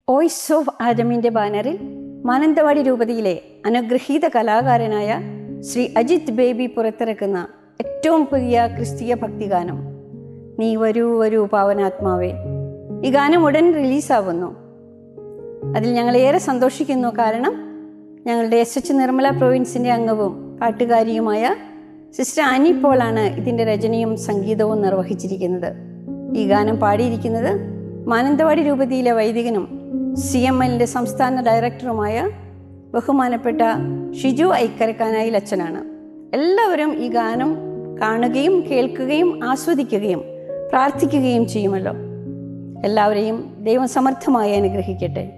voice of ആദമിൻ്റെ ബാനറിൽ മാനന്തവാടി രൂപതയിലെ അനുഗ്രഹീത കലാകാരനായ ശ്രീ അജിത് ബേബി പുറത്തിറക്കുന്ന ഏറ്റവും പുതിയ ക്രിസ്തീയ ഭക്തിഗാനം നീ വരൂ വരൂ പാവനാത്മാവേ ഈ ഗാനം ഉടൻ റിലീസാവുന്നു അതിൽ ഞങ്ങൾ ഏറെ സന്തോഷിക്കുന്നു കാരണം ഞങ്ങളുടെ എസ് എച്ച് നിർമ്മല പ്രൊവിൻസിൻ്റെ അംഗവും പാട്ടുകാരിയുമായ സിസ്റ്റർ ആനി പോളാണ് ഇതിൻ്റെ രചനയും സംഗീതവും നിർവഹിച്ചിരിക്കുന്നത് ഈ ഗാനം പാടിയിരിക്കുന്നത് മാനന്തവാടി രൂപതയിലെ വൈദികനും സി എം എല്ലിൻ്റെ സംസ്ഥാന ഡയറക്ടറുമായ ബഹുമാനപ്പെട്ട ഷിജു ഐക്കരക്കാനായി അച്ഛനാണ് എല്ലാവരും ഈ ഗാനം കാണുകയും കേൾക്കുകയും ആസ്വദിക്കുകയും പ്രാർത്ഥിക്കുകയും ചെയ്യുമല്ലോ എല്ലാവരെയും ദൈവം സമർത്ഥമായി അനുഗ്രഹിക്കട്ടെ